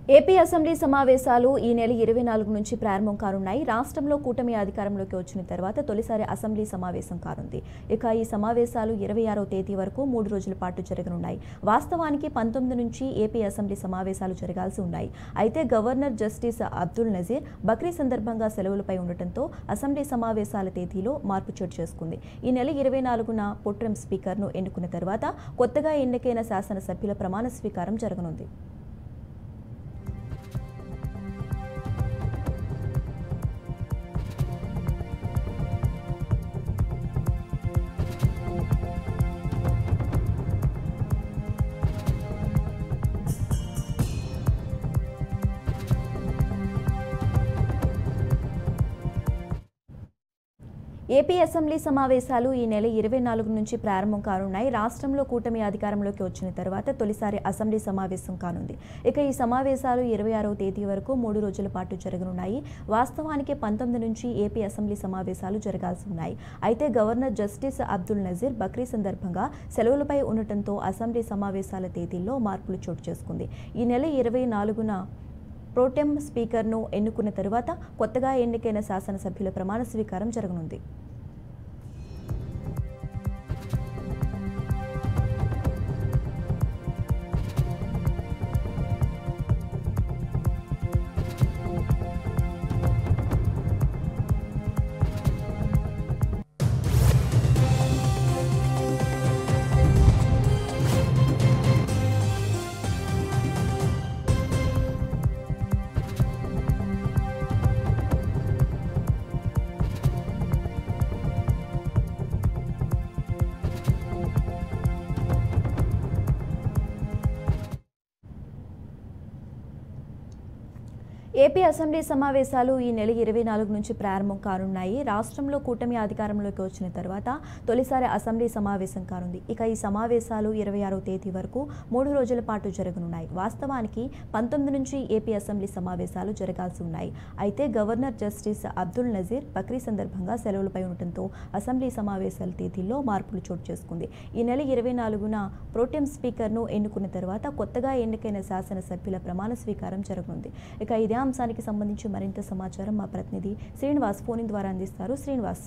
AP assembly సమావేశాలు ఈ నెల ఇరవై నాలుగు నుంచి ప్రారంభం కానున్నాయి రాష్ట్రంలో కూటమి అధికారంలోకి వచ్చిన తర్వాత తొలిసారి అసెంబ్లీ సమావేశం కానుంది ఇక ఈ సమావేశాలు ఇరవై ఆరో తేదీ వరకు మూడు రోజుల పాటు జరగనున్నాయి వాస్తవానికి పంతొమ్మిది నుంచి ఏపీ అసెంబ్లీ సమావేశాలు జరగాల్సి ఉన్నాయి అయితే గవర్నర్ జస్టిస్ అబ్దుల్ నజీర్ బక్రీ సందర్భంగా సెలవులపై ఉండటంతో అసెంబ్లీ సమావేశాల తేదీలో మార్పు చోటు చేసుకుంది ఈ నెల ఇరవై నాలుగున పొట్రం స్పీకర్ను ఎన్నుకున్న తర్వాత కొత్తగా ఎన్నికైన శాసనసభ్యుల ప్రమాణ స్వీకారం జరగనుంది ఏపీ అసెంబ్లీ సమావేశాలు ఈ నెల ఇరవై నాలుగు నుంచి ప్రారంభం కానున్నాయి రాష్ట్రంలో కూటమి అధికారంలోకి వచ్చిన తర్వాత తొలిసారి అసెంబ్లీ సమావేశం కానుంది ఇక ఈ సమావేశాలు ఇరవై ఆరవ తేదీ వరకు మూడు రోజుల పాటు జరగనున్నాయి వాస్తవానికి పంతొమ్మిది నుంచి ఏపీ అసెంబ్లీ సమావేశాలు జరగాల్సి ఉన్నాయి అయితే గవర్నర్ జస్టిస్ అబ్దుల్ నజీర్ బక్రీ సందర్భంగా సెలవులపై ఉండటంతో అసెంబ్లీ సమావేశాల తేదీల్లో మార్పులు చోటు చేసుకుంది ఈ నెల ఇరవై నాలుగున ప్రోటెం స్పీకర్ను ఎన్నుకున్న తరువాత కొత్తగా ఎన్నికైన శాసనసభ్యుల ప్రమాణ స్వీకారం జరగనుంది ఏపీ అసెంబ్లీ సమావేశాలు ఈ నెల ఇరవై నాలుగు నుంచి ప్రారంభం కానున్నాయి రాష్ట్రంలో కూటమి అధికారంలోకి వచ్చిన తర్వాత తొలిసారి అసెంబ్లీ సమావేశం కానుంది ఇక ఈ సమావేశాలు ఇరవై ఆరో తేదీ వరకు మూడు రోజుల పాటు జరగనున్నాయి వాస్తవానికి పంతొమ్మిది నుంచి ఏపీ అసెంబ్లీ సమావేశాలు జరగాల్సి ఉన్నాయి అయితే గవర్నర్ జస్టిస్ అబ్దుల్ నజీర్ బక్రీ సందర్భంగా సెలవులపై ఉండటంతో అసెంబ్లీ సమావేశాల తేదీల్లో మార్పులు చోటు చేసుకుంది ఈ నెల ఇరవై నాలుగున ప్రోటెం స్పీకర్ను ఎన్నుకున్న తర్వాత కొత్తగా ఎన్నికైన శాసనసభ్యుల ప్రమాణ స్వీకారం జరగనుంది ఇక ఇదే అంశానికి సంబంధించి మరింత సమాచారం మా ప్రతినిధి శ్రీనివాస్ ఫోన్ ద్వారా అందిస్తారు శ్రీనివాస్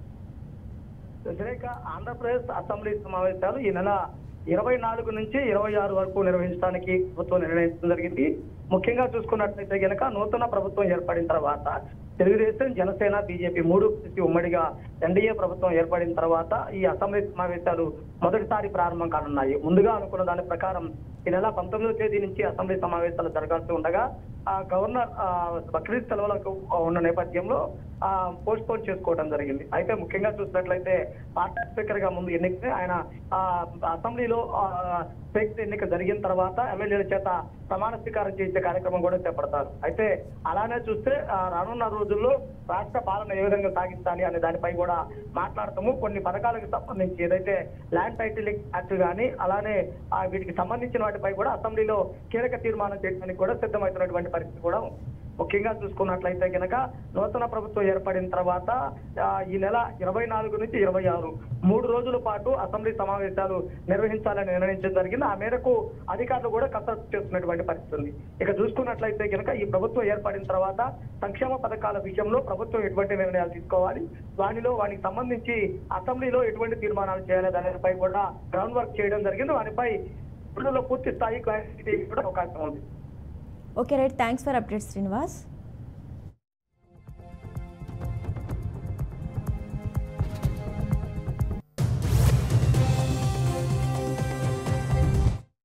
వ్యతిరేక ఆంధ్రప్రదేశ్ అసెంబ్లీ సమావేశాలు ఈ నెల ఇరవై నాలుగు నుంచి ఇరవై ఆరు వరకు నిర్వహించడానికి ప్రభుత్వం నిర్ణయించడం జరిగింది ముఖ్యంగా చూసుకున్నట్లయితే గనక నూతన ప్రభుత్వం ఏర్పడిన తర్వాత తెలుగుదేశం జనసేన బీజేపీ మూడు కలిసి ఉమ్మడిగా ఎన్డీఏ ప్రభుత్వం ఏర్పడిన తర్వాత ఈ అసెంబ్లీ సమావేశాలు మొదటిసారి ప్రారంభం కానున్నాయి ముందుగా అనుకున్న దాని ప్రకారం ఈ నెల పంతొమ్మిదవ తేదీ నుంచి అసెంబ్లీ సమావేశాలు జరగాల్సి ఉండగా ఆ గవర్నర్ ఆ, బక్రీద్ సెలవులకు ఉన్న నేపథ్యంలో ఆ పోస్ట్ పోన్ చేసుకోవడం జరిగింది అయితే ముఖ్యంగా చూసినట్లయితే పార్టీ స్పీకర్ గా ముందు ఎన్నిక ఆయన ఆ, అసెంబ్లీలో ఆ, స్పీకర్ ఎన్నిక జరిగిన తర్వాత ఎమ్మెల్యేల చేత ప్రమాణ స్వీకారం చేసే కార్యక్రమం కూడా చేపడతారు అయితే అలానే చూస్తే ఆ, రానున్న రోజుల్లో రాష్ట్ర పాలన ఏ విధంగా సాగించాలి అనే దానిపై కూడా మాట్లాడతాము కొన్ని పథకాలకు సంబంధించి ఏదైతే ల్యాండ్ టైటిల్ యాక్ట్ కానీ అలానే ఆ, వీటికి సంబంధించిన వాటిపై కూడా అసెంబ్లీలో కీలక తీర్మానం చేయడానికి కూడా సిద్ధమవుతున్నటువంటి పరిస్థితి కూడా ఉంది. ముఖ్యంగా చూసుకున్నట్లయితే కనుక నూతన ప్రభుత్వం ఏర్పడిన తర్వాత ఆ, ఈ నెల ఇరవై నాలుగు నుంచి ఇరవై ఆరు మూడు రోజుల పాటు అసెంబ్లీ సమావేశాలు నిర్వహించాలని నిర్ణయించడం జరిగింది ఆ మేరకు అధికారులు కూడా కసరత్తు చేస్తున్నటువంటి పరిస్థితి ఉంది ఇక చూసుకున్నట్లయితే కనుక ఈ ప్రభుత్వం ఏర్పడిన తర్వాత సంక్షేమ పథకాల విషయంలో ప్రభుత్వం ఎటువంటి నిర్ణయాలు తీసుకోవాలి వానిలో వానికి సంబంధించి అసెంబ్లీలో ఎటువంటి తీర్మానాలు చేయాలి దానిపై కూడా గ్రౌండ్ వర్క్ చేయడం జరిగింది వానిపై ఇప్పుడులో పూర్తి స్థాయి క్లారిటీ కూడా అవకాశం ఉంది okay right thanks for update Srinivas